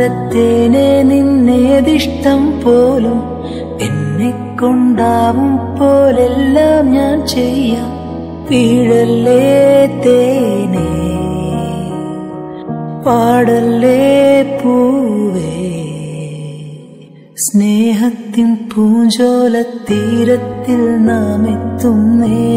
ചാരത്തേനെ നിന്നേതിഷ്ടം പോലും എന്നെ കൊണ്ടാവും പോലെല്ലാം ഞാൻ ചെയ്യാം വീഴല്ലേ തേനേ പാടല്ലേ പൂവേ സ്നേഹത്തിൻ പൂഞ്ചോല തീരത്തിൽ നാം എത്തുന്നേ